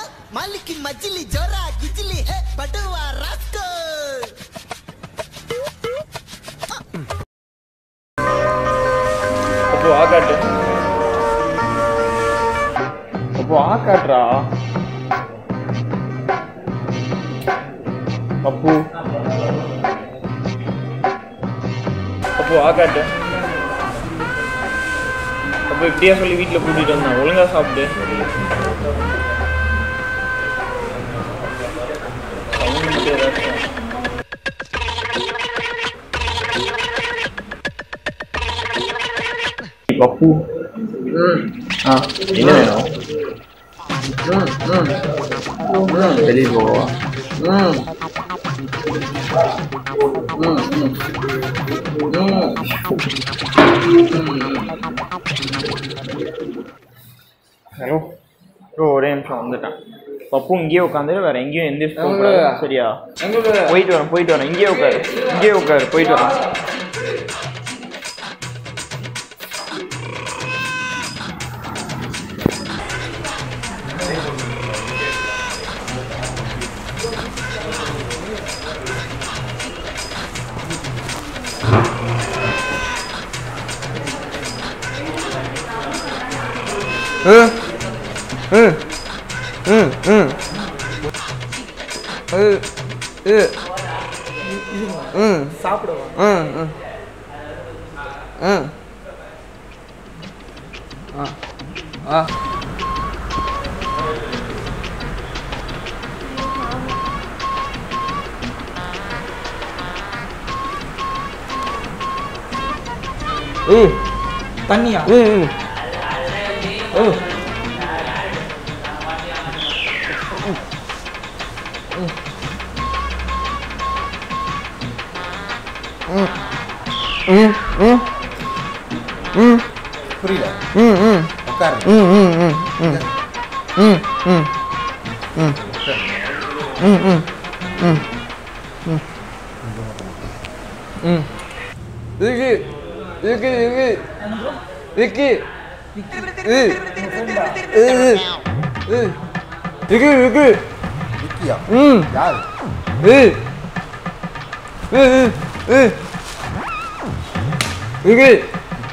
மாலிக்கு மச்சிலி ஜோரா கிச்சிலி ஹே படுவா ராஸ்கோ அப்போ ஆ காட்டு அப்போ ஆ காட்டுறா அப்பு அப்போ ஆ காட்டு அப்போ இப்படியா சொல்லி வீட்டில் கூட்டிட்டு வந்தான் ஒழுங்கா சாப்பிடு Sound மட்டும் ஏதாச்சும். பப்பு ஆ என்ன வேணும் வெளியே போவா ஹலோ ப்ரோ ஒரே நிமிஷம் வந்துட்டேன் பப்பு இங்கேயே உட்காந்து வேற எங்கேயும் எந்த போகக்கூடாது சரியா போயிட்டு வரேன் போயிட்டு வரேன் இங்கேயே உட்காரு இங்கேயே உட்காரு போயிட்டு வரேன் 응, 응, 응, 응, 으, 으, 응, சாப்பிடுவா 응, 응, 응, 아, 아. 응, தண்ணியா 응, 응, 응. 응, 응, 응, புரியல 응, 응, உட்காரு 응, 응, 응, 응, 응, 응, 응, 응, 응, 응, 응, 응. 여기, 여기, 여기, 여기, 응, 응, 응, 여기, 여기, விக்கியா 응, யார் 응, 응, 응, 응, 여기.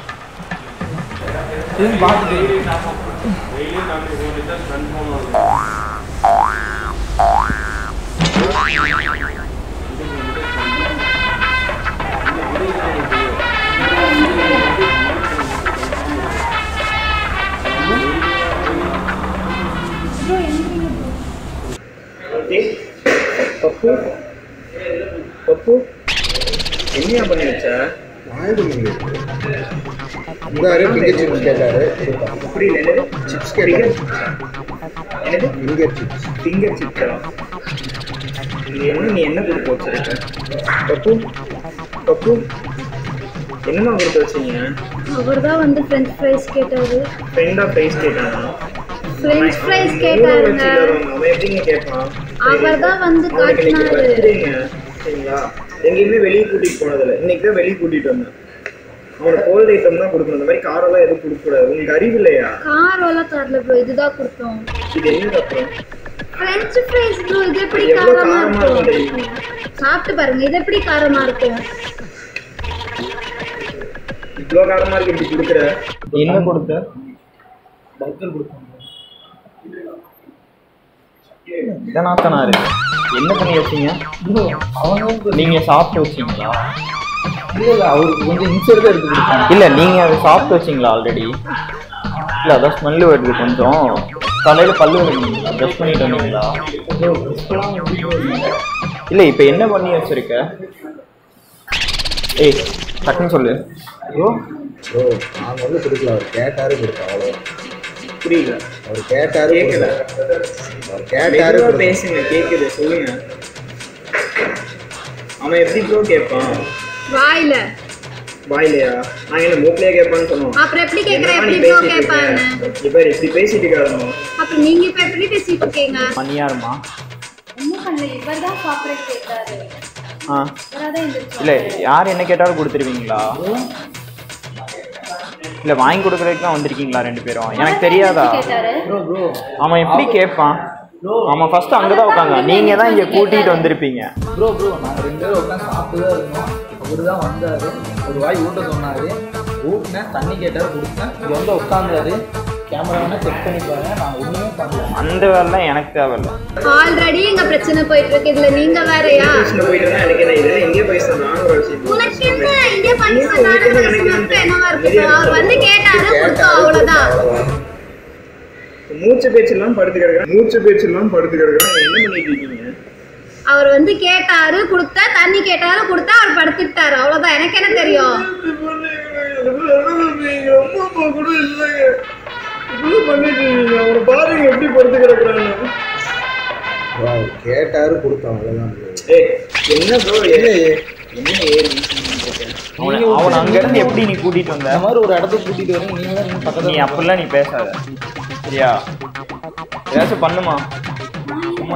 பப்பு பப்பு என்னையா பண்ணி வச்ச வாய்ப்பு இல்லை உங்காரு ஃபிங்கர் சிப்ஸ் கேட்டாரு புரியல என்னது சிப்ஸ் கேட்டாரு என்னது ஃபிங்கர் சிப்ஸ் ஃபிங்கர் சிப்ஸா இது என்ன நீ என்ன கொடுத்து வச்சிருக்க பப்பு பப்பு என்னமா கொடுத்து வச்சீங்க அவர் தான் வந்து ஃப்ரெஞ்ச் ஃப்ரைஸ் கேட்டாரு ஃப்ரெண்டா ப்ரைஸ் கேட்டானா ஃப்ரெஞ்ச் ஃப்ரைஸ் ஊற கேட்டாருங்க வச்சு தருவாங்க. அவன் எப்படிங்க கேட்பான் அவர் தான் வந்து அவனுக்கு இன்னைக்கு காட்டினாரு birthdayங்க. சரிங்களா எங்கேயுமே வெளியே கூட்டிட்டு போனதில்ல இன்னைக்கு தான் வெளியே கூட்டிட்டு வந்தேன் அவனுக்கு கோல்ட் ஐட்டம் தான் கொடுக்கணும் இந்த மாதிரி காரெல்லாம் எதுவும் கொடுக்க கூடாது உங்களுக்கு அறிவு இல்லையா காரெல்லாம் தரல ப்ரோ இதுதான் கொடுத்தோம் இது என்னது அப்புறம் ஃப்ரெஞ்ச் ஃப்ரைஸ் ப்ரோ இது எப்படி எவ்வளவு காரமா காரமா இருக்கும் இருக்கும் தெரியுமா? சாப்பிட்டு பாருங்க இது எப்படி காரமா இருக்கும் இவ்வளோ காரமா இருக்கு இப்படி கொடுக்குற என்ன கொடுத்த பர்கர் கொடுப்பாங்க இதனாத்தானா இருக்கு என்ன பண்ணி வச்சீங்க அவங்க நீங்க சாப்பிட்டு வச்சீங்களா இல்ல இல்ல அவருக்கு கொஞ்சம் இன்சைடு தான் எடுத்து கொடுத்தாங்க இல்ல நீங்க அதை சாப்பிட்டு வச்சீங்களா ஆல்ரெடி இல்ல அதான் ஸ்மெல் வருது கொஞ்சம் காலையில பல்லு விளக்குனீங்களா ப்ரஷ் பண்ணிட்டு வந்தீங்களா இல்ல இப்ப என்ன பண்ணி வச்சிருக்க ஏய் டக்குன்னு சொல்லு ப்ரோ ப்ரோ நாங்க வந்து கொடுக்கல அவர் கேட்டாரு கொடுத்தோம் அவ்வளோ புரியல அவர் கேட்டாரு கேட்கல. கொடுத்தோம். அவர் கேட்டாரு மெதுவா கொடுத்தோம். பேசுங்க கேக்குது சொல்லுங்க அவன் எப்படி ப்ரோ கேட்பான் வாயில வாயிலையா நான் என்ன மூக்கிலே கேட்பான்னு சொன்னோம் அப்புறம் எப்படி கேக்குற என்னம்மா நீ எப்படி ப்ரோ பேசிட்டு இருக்க? கேட்பான்னு இப்ப இப்படி பேசிட்டு இருக்காதம்மா அப்புறம் நீங்க இப்ப எப்படி பேசிட்டு இருக்கீங்க மணியாருமா ஒன்றும் பண்ணல இவர் தான் சாப்பிட கேட்டாரு ஆ இவராக தான் எந்திரிச்சு இல்ல யார் என்ன கேட்டாலும் கொடுத்துருவீங்களா இல்ல வாங்கி கொடுக்கறதுக்கு தான் வந்திருக்கீங்களா ரெண்டு பேரும் எனக்கு தெரியாதா கேட்டாரு ப்ரோ ப்ரோ அவன் எப்படி கேட்பான் ஆமா ஃபர்ஸ்ட் அங்கதான் உட்காங்க நீங்க தான் இங்க கூட்டிட்டு வந்திருப்பீங்க ப்ரோ ப்ரோ நாங்கள் ரெண்டு பேரும் உட்காந்து சாப்பிட்டு தான் இருந்தோம் அவர் தான் வந்தார் ஒரு வாய் ஊட்ட சொன்னார் ஊட்டினேன் தண்ணி கேட்டார் கொடுத்தேன் இங்கே வந்து உட்காந்தாரு கேமராவை செக் பண்ணி பாருங்க நான் ஒன்றுமே பண்ணல அந்த வேலைலாம் எனக்கு தேவையில்ல ஆல்ரெடி எங்க பிரச்சனை போயிட்டு இருக்கு இதுல நீங்க வேறயா போயிட்டு எனக்கு என்ன இது எங்கே போய் சொன்னாங்க ஒரு விஷயம் உனக்கு என்ன இங்கே பாகிஸ்தான் என்னவா இருக்கு அவர் வந்து கேட்டாரு கொடுத்தோம் அவ்வளவுதான் மூச்சு பேச்செல்லாம் படுத்து கிடக்குறேன் மூச்சு பேச்செல்லாம் படுத்து கிடக்குறேன் என்ன பண்ணிட்டு இருக்கீங்க அவர் வந்து கேட்டாரு கொடுத்தா தண்ணி கேட்டாரு கொடுத்தா அவர் படுத்துட்டாரு அவ்வளவுதான் எனக்கு என்ன தெரியும் பாருங்க எப்படி படுத்து கிடக்குறாங்க கேட்டாரு கொடுத்தோம் அவ்வளோதான் ஏய் என்ன ப்ரோ என்ன ஏறி அவனை அவனை அங்க இருந்து எப்படி நீ கூட்டிட்டு வந்த இந்த மாதிரி ஒரு இடத்துக்கு கூட்டிட்டு வரீங்க நீங்க தான் நீங்க நீ பக்கத்துல அப்படிலாம் நீ பேசாத சரியா ஏதாச்சும் பண்ணுமா சும்மா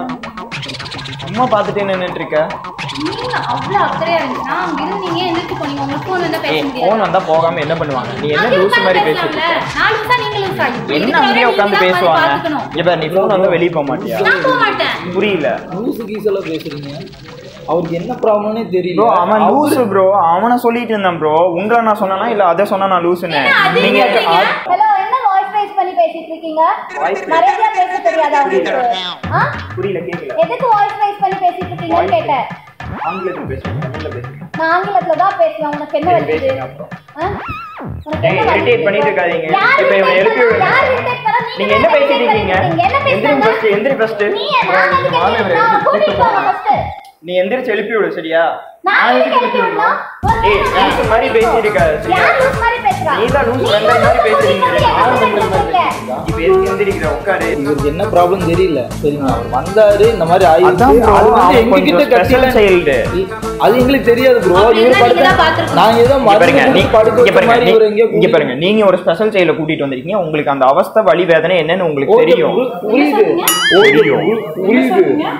சும்மா பார்த்துட்டே நின்றுட்டு இருக்க நீங்க அவ்வளவு அக்கறையா இருந்துச்சுன்னா அங்க இருந்து நீங்க எந்திரிச்சு போனீங்க உங்களுக்கு போன் வந்தா பேச ஏய் முடியாது ஃபோன் வந்தா போகாம என்ன பண்ணுவாங்க நீ என்ன அது லூஸ் மாதிரி உட்கார்ந்து பேசிட்டு பேசலாம்ல. இருக்க நான் லூசா, நீங்க லூசா? என்ன இதுக்கு அங்கேயே உட்காந்து நீங்க தான் பேசுவாங்க பார்த்துக்கணும். இப்ப நீ ஃபோன் வந்தா வெளியே போக மாட்டியா நான் போக மாட்டேன் புரியல லூசு கீசெல்லாம் பேசுறீங்க அவருக்கு என்ன ப்ராப்ளம்னே தெரியல ப்ரோ அவன் அவரு- லூசு ப்ரோ அவனை சொல்லிட்டு இருந்தான் ப்ரோ உங்களை நான் சொன்னா இல்ல அதை சொன்னா நான் லூசுன்னு அது நீங்க எப்படிங்க? அ- ஹலோ என்ன வாய்ஸ் ரைஸ் பண்ணி பேசிட்டு இருக்கீங்க நிறைய பேச தெரியாதா உங்களுக்கு ஆ? புரியல கேட்கல எதுக்கு வாய்ஸ் ரைஸ் பண்ணி பேசிட்டு இருக்கீங்கன்னு கேட்டேன் ஆங்கிலத்தில் பேசுறேன் தமிழ்ல பேசுறேன் நான் ஆங்கிலத்துல தான் பேசுவேன் உனக்கு என்ன வலிக்குது பேசுங்க அப்புறம் ஆ? உனக்கு ஏங்க, என்ன irritate வலிக்குது? பண்ணிட்டு இருக்காதீங்க. யார் இப்ப இவனை irritate எழுப்பி பண்ணா? விடுங்க. யார் irritate பண்ணா? நீங்க என்ன தானே பேசிட்டு irritate இருக்கீங்க பண்ணிட்டு இருக்கீங்க. என்ன எந்திரி பேசுறாங்க? ஃபர்ஸ்ட் எந்திரி ஃபர்ஸ்ட் நீ நான் எதுக்கு கேட்கிறேன்? கூட்டிட்டு போங்க first. நீ எந்திரிச்சு எழுப்பி விடு சரியா நான் எதுக்கு எதுக்கு எழுப்பி விடணும்? ஏய் லூசு மாதிரி பேசிட்டு இருக்காத சரியா யார் லூஸ் மாதிரி பேசுறா? நீ தான் லூசு நீ வெள்ளை தான் மாதிரி லூசு பேசுறீங்க. மாதிரி யார் பேசுறீங்க. பண்றது இப்ப எதுக்கு எந்திரிக்கிற உட்காரு இவருக்கு என்ன ப்ராப்ளம் தெரியல சரிங்களா அவர் வந்தாரு இந்த மாதிரி ஆயிடுச்சு அதான் bro, அது வந்து அவன் எங்க கிட்ட கொஞ்சம் special கட்டல child. அது எங்களுக்கு தெரியாது ப்ரோ அப்படின்னா இவர் நீங்க படுத்த தான் பார்த்திருக்கணும். நான் ஏதோ இங்க பாருங்க மருந்து நீ கொடுத்து படுக்க இங்க வச்ச பாருங்க மாதிரி நீ- இவர் எங்கேயோ இங்க பாருங்க நீங்க ஒரு ஸ்பெஷல் செயல கூட்டிட்டு வந்திருக்கீங்க உங்களுக்கு அந்த அவஸ்தை வலி வேதனை என்னன்னு உங்களுக்கு தெரியும் புரியுது தெரியும் புரியுது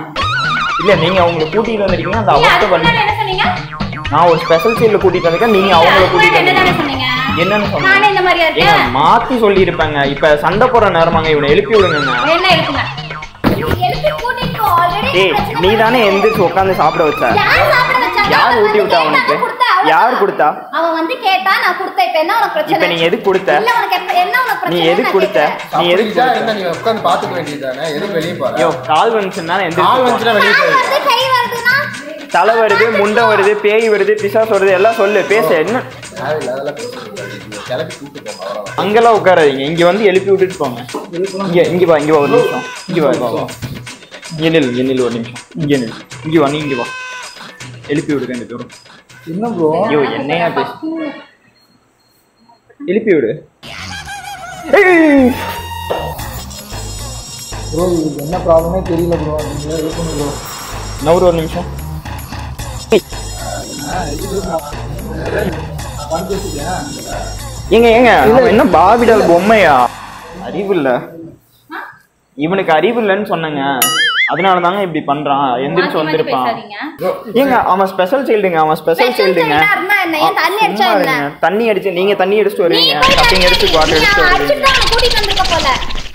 இல்ல நீங்க அவங்களை கூட்டிட்டு வந்திருக்கீங்க அந்த நீங்க அவஸ்தை அதுக்கு வலி முன்னாடி என்ன சொன்னீங்க நான் ஒரு ஸ்பெஷல் செயல கூட்டிட்டு வந்திருக்கேன் நீங்க அவங்கள அதுக்கு கூட்டிட்டு முன்னாடி என்னதானே வந்திருக்கீங்க சொன்னீங்க என்னன்னு நானே இந்த மாதிரியா சொன்னீங்க இருக்கேன் ஏங்க மாத்தி சொல்லியிருப்பாங்க இப்ப சண்டை போடுற நேரமாங்க இவனை எழுப்பி விடுங்க என்ன இருக்குங்க எழுப்பி கூட்டிட்டு போ. already ஏய் பிரச்சனை நீ தானே எந்திரிச்சு உட்காந்து சாப்பிட வச்ச யார் சாப்பிட வச்சாங்க? யார் அவன் ஊட்டி வந்து விட்டா கேட்டான், அவனுக்கு நான் கொடுத்தேன், அவ்வளவுதான். யார் கொடுத்தா அவன் வந்து கேட்டா நான் கொடுத்தேன் இப்ப என்ன உனக்கு பிரச்சனை இப்ப நீ எதுக்கு கொடுத்த இல்ல உனக்கு எப்ப- என்ன உனக்கு நீ பிரச்சனை எதுக்கு கொடுத்த நீ எதுக்கு கொடுத்த நீ உட்காந்து பாத்துக்க வேண்டியதானே எதுக்கு வெளியே போற ஐயோ கால் வந்துச்சுன்னா கால் எந்திரிச்சு வந்துச்சுன்னா வெளியே போயிரு வந்து கை வருதுன்னா தலை வருது முண்டை வருது பேய் வருது பிசாஸ் வருது எல்லாம் சொல்லு பேச என்ன தேவையில்ல அதெல்லாம் பேசுறது கிளப்பி கூட்டு போங்க அவ்வளவுதான் அங்கெல்லாம் உட்காராதீங்க இங்க வந்து எழுப்பி விட்டுட்டு போங்க இங்க இங்க வா இங்க வா ஒரு நிமிஷம் இங்க வா வா வா இங்க நில் இங்க நில் ஒரு நிமிஷம் இங்க நில் இங்க வா நீ இங்க வா எழுப்பி விடுங்க ரெண்டு பேரும் என்ன ப்ரோ ஐயோ என்னையா பேசு எழுப்பி விடு ஏய்! ப்ரோ இவருக்கு என்ன ப்ராப்ளமே தெரியல ப்ரோ நீங்க இருக்கணும் ப்ரோ நவுறு ஒரு நிமிஷம் ஏங்க ஏங்க அவன் என்ன பாபிடால் பொம்மையா அறிவு இல்ல இவனுக்கு அறிவு இல்லைன்னு சொன்னேங்க அதனால தாங்க இப்படி பண்றான் எந்திரிச்சு மாத்தி மாத்தி வந்திருப்பான் பேசாதீங்க ஏங்க அவன் ஸ்பெஷல் சைல்டுங்க அவன் ஸ்பெஷல் Special சைல்டுங்க child ஆ இருந்தா என்ன? ஏன் தண்ணி அடிச்சா சும்மா என்ன? இருங்க. தண்ணி அடிச்சு நீங்க தண்ணி அடிச்சுட்டு நீ வருவீங்க போய் கட்டிங் தண்ணி அடிச்சு அடி. பாட்டு நீ அடிச்சுட்டு அவன் வருவீங்க அடிச்சுட்டு அவனை கூட்டிட்டு வந்திருக்க போல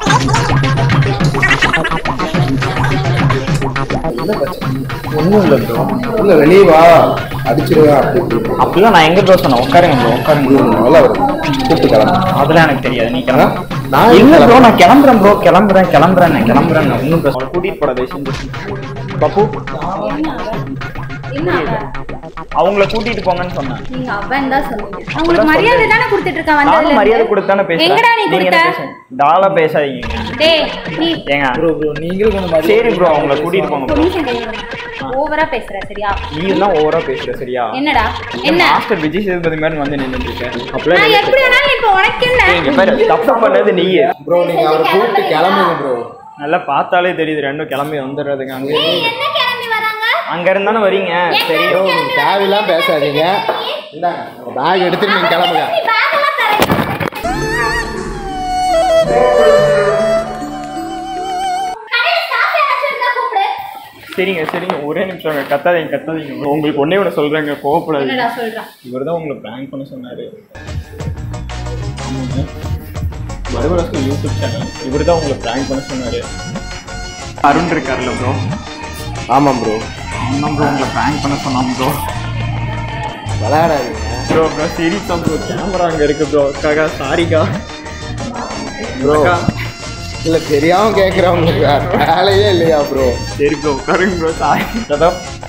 ஒண்ணும் இல்ல ப்ரோ இல்ல வெளியே வா அடிச்சிருவேன் அப்படி இப்படி அப்படிலாம் நான் எங்க ப்ரோ சொன்னேன் உட்காருங்க ப்ரோ உட்காருங்க நல்லா வரும் கூப்பிட்டு கிளம்பு அதெல்லாம் எனக்கு தெரியாது நீ கிளம்பு நான் இல்ல ப்ரோ கிளம்புறேன். நான் கிளம்புறேன் ப்ரோ கிளம்புறேன் கிளம்புறேன் நான் கிளம்புறேன் நான் ஒன்றும் பிரச்சனை இல்லை. கூட்டிட்டு போட தயவு செஞ்சு பப்பு என்ன அவன்? அவங்கள கூட்டிட்டு போங்கன்னு சொன்னேன் நீங்க அவன் தான் சொன்னீங்க அவங்களுக்கு மரியாதை தானே கொடுத்துட்டு இருக்கான் நானும் வந்ததுல மரியாதை இருந்து. கொடுத்தானே பேசுறேன் எங்கடா நீ நீங்க கொடுத்த என்ன பேசுங்க டாலா பேசாதீங்க டேய் நீ ஏங்க ப்ரோ ப்ரோ நீங்களும் கொஞ்சம் மரியாதை சரி ப்ரோ அவங்கள கூட்டிட்டு போங்க ஒரு bro. நிமிஷம் கையை விடுங்க. ஓவரா பேசுற சரியா நீ தான் ஓவரா பேசுற சரியா என்னடா என்ன மாஸ்டர் விஜய் சேதுபதி மாதிரி வந்து நின்னுட்டு இருக்கேன் நான் அப்பலாம் எப்படி வேணாலும் இப்ப உனக்கு என்ன இங்க பாரு தப்பு பண்ணது நீயே ப்ரோ நீங்க அவரை கூப்பிட்டு கிளம்புங்க ப்ரோ நல்லா பார்த்தாலே தெரியுது ரெண்டும் கிளம்பி வந்துடுறதுங்க அங்க என்ன கிளம்பி வராங்க அங்க இருந்தானே வரீங்க சரி ப்ரோ நீங்க தேவையில்லாம் பேசாதீங்க இந்தாங்க பேக் எடுத்துட்டு நீங்க கிளம்புங்க நீ பேக் எல்லாம் தரேன் கடையில staff யாராச்சும் இருந்தா கூப்பிடு சரிங்க சரிங்க ஒரே நிமிஷம் அங்க கத்தாதீங்க கத்தாதீங்க உங்களுக்கு ஒன்னே ஒன்று சொல்றேங்க கோவப்படாதீங்க என்னடா சொல்றான் இவர் தான் உங்களை ப்ராங்க் பண்ண சொன்னாரு ஆமாங்க வருவரசு யூடியூப் சேனல் இவர் தான் உங்களை ப்ராங்க் பண்ண சொன்னாரு அருண் இருக்காருல்ல ப்ரோ ஆமாம் ப்ரோ அவன் ப்ரோ உங்களை ப்ராங்க் பண்ண சொன்னான் ப்ரோ விளையாடாதீங்க ப்ரோ ப்ரோ சீரியஸா ப்ரோ கேமரா அங்கே இருக்கு ப்ரோ காக்கா சாரிக்கா ப்ரோ இல்லை தெரியாமல் கேட்குறவங்களுக்கு வேற வேலையே இல்லையா ப்ரோ சரி ப்ரோ உட்காருங்க ப்ரோ சாரி கதா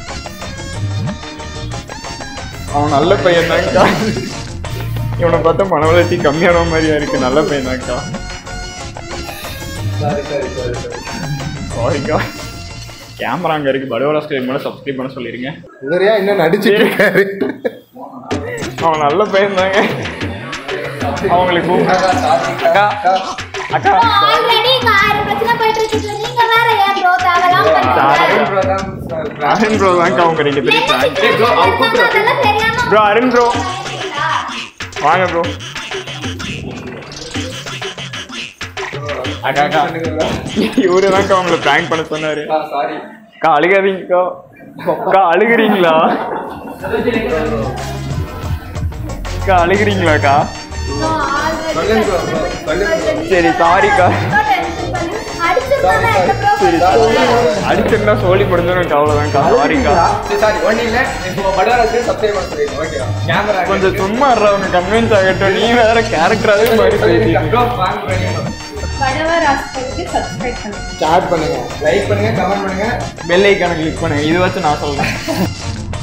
அவன் நல்ல பையன் தான்க்கா இவனை பார்த்தா மன வளர்ச்சி கம்மியான மாதிரியா இருக்கு நல்ல பையன் தான்க்கா சாரிக்கா கேமரா அங்கே இருக்கு படுவலா ஸ்டைல் மேலே சப்ஸ்கிரைப் பண்ண சொல்லிருங்க இவரையா இன்னும் நடிச்சிட்டு இருக்காரு அவன் நல்ல பையன் தாங்க அவங்களுக்கு அக்கா அக்கா ஆல்ரெடி இங்க ஆயிரம் பிரச்சனை போயிட்டு இருக்கு நீங்க வேற ஏன் ப்ரோ தேவலாம் அருண் ப்ரோ தான்க்கா அவங்க ரெண்டு பேரும் prank. அதெல்லாம் தெரியாம ப்ரோ அருண் ப்ரோ வாங்க ப்ரோ அக்கா அக்கா இவரு தான்க்கா அவங்கள ப்ராங்க் பண்ண சொன்னாரு சாரி அக்கா அழுகாதீங்கக்கா அக்கா அழுகுறீங்களா அக்கா அழுகுறீங்களாக்கா சரி சாரிக்கா அடிச்சிருந்தாங்க எந்த சரி ப்ரோ அடிச்சிருந்தா சோழி முடிஞ்சிடும் அவ்வளோதான்க்கா சாரிக்கா சரி சாரி ஒன்றும் இல்லை இப்போ படுவாரத்துக்கு சப்ஸ்கிரைப் பண்ண சொல்லிடுங்க ஓகேவா கேமரா கொஞ்சம் சும்மா இருற அவங்க கன்வின்ஸ் ஆகட்டும் நீ வேற கேரக்டராகவே மாதிரி பேசிட்டு வாங்க பண்ணிடணும் வடவர் ஹாஸ்பிட்டலுக்கு சப்ஸ்கிரைப் பண்ணுங்க ஸ்டார்ட் பண்ணுங்க லைக் பண்ணுங்க கமெண்ட் பண்ணுங்க பெல் ஐக்கானை கிளிக் பண்ணுங்க இது வச்சு நான் சொல்றேன்